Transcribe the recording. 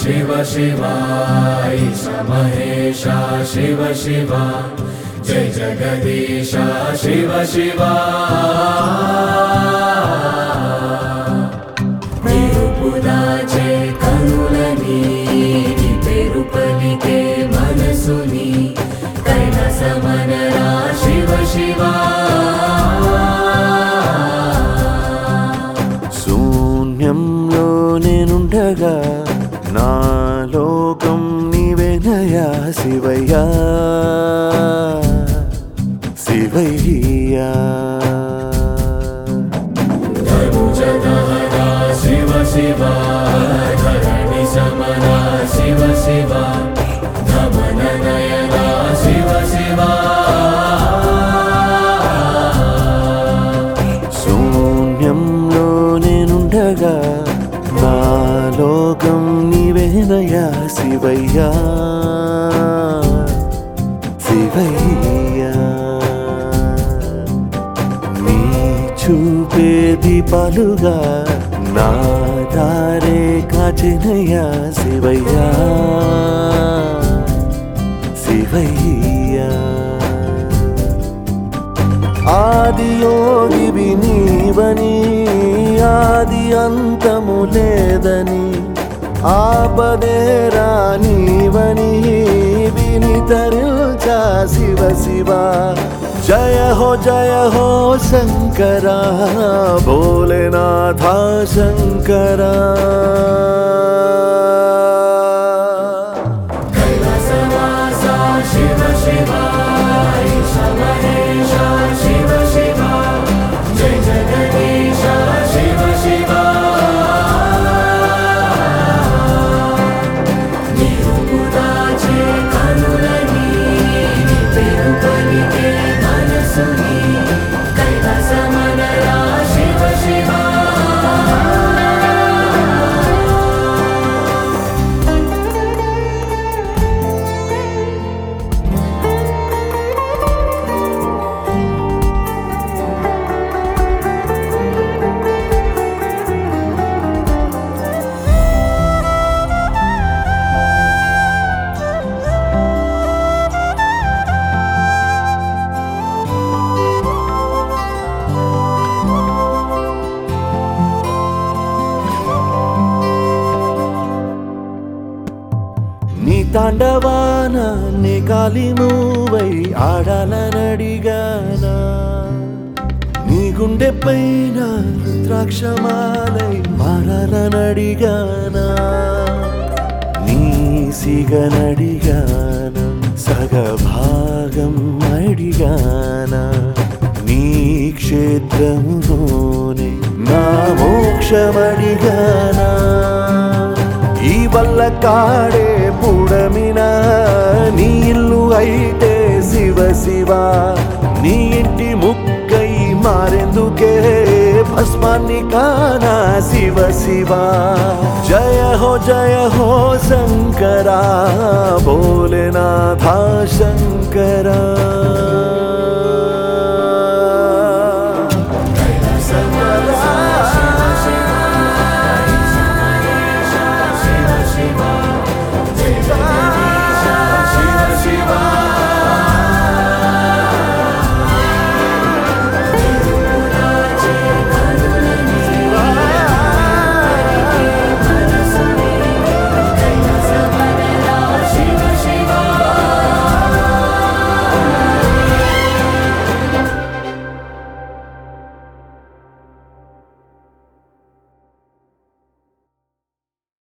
शिव शिवा ईश महेशा शिव शिवा जय जगदीशा शिव शिवा నిరుపు దాచే కనులని నీ పేరు పలికే మనసుని కైలాసమనరా శివ శివా శూన్యంలో నేనుండగా నా లోకం నీవేనయా శివయ్యా శివయ్యా ధనుజదహరా శివ శివా ధరణి సమరా శివ శివా ధమన నయనా శివ శివా శూన్యంలో నేనుండగా నా లోకం నీవేనయా శివయ్యా శివయ్యా నీ చూపే దీపాలుగా నా దారే కాచినయ్యా శివయ్యా శివయ్యా ఆది యోగివి నీవని ఆది అంతము లేదని ఆపదేరా నీవని వినితరిల్చా శివ శివ జయ హో జయ హో శంకర భోలేనాథ శంకరా కైలాసవాసా శివ శివా ఈశ మహేశా శివ శివా జయ జగదీశా శివ శివా నీవు దాచే కనులని నీ పేరు పలికే మనసుని కైలాసమనరా శివ శివా నీ తాండవాన నీ కాలి మూవై ఆడాలనడిగానా నీ గుండె పైన రుద్రాక్షమాలై మారాలనడిగానా నీ సిగనడిగానా సగభాగం అడిగానా నీ క్షేత్రములోనే నా మోక్షమడిగానా ఈ వల్ల కాడే పుడమిన నీ ఇల్లు అయితే శివ శివ నీ ఇంటి ముక్కై మారెందుకే భస్మాన్ని కానా శివ శివ జయ హో జయ హో శంకరా భోలేనాథ శంకరా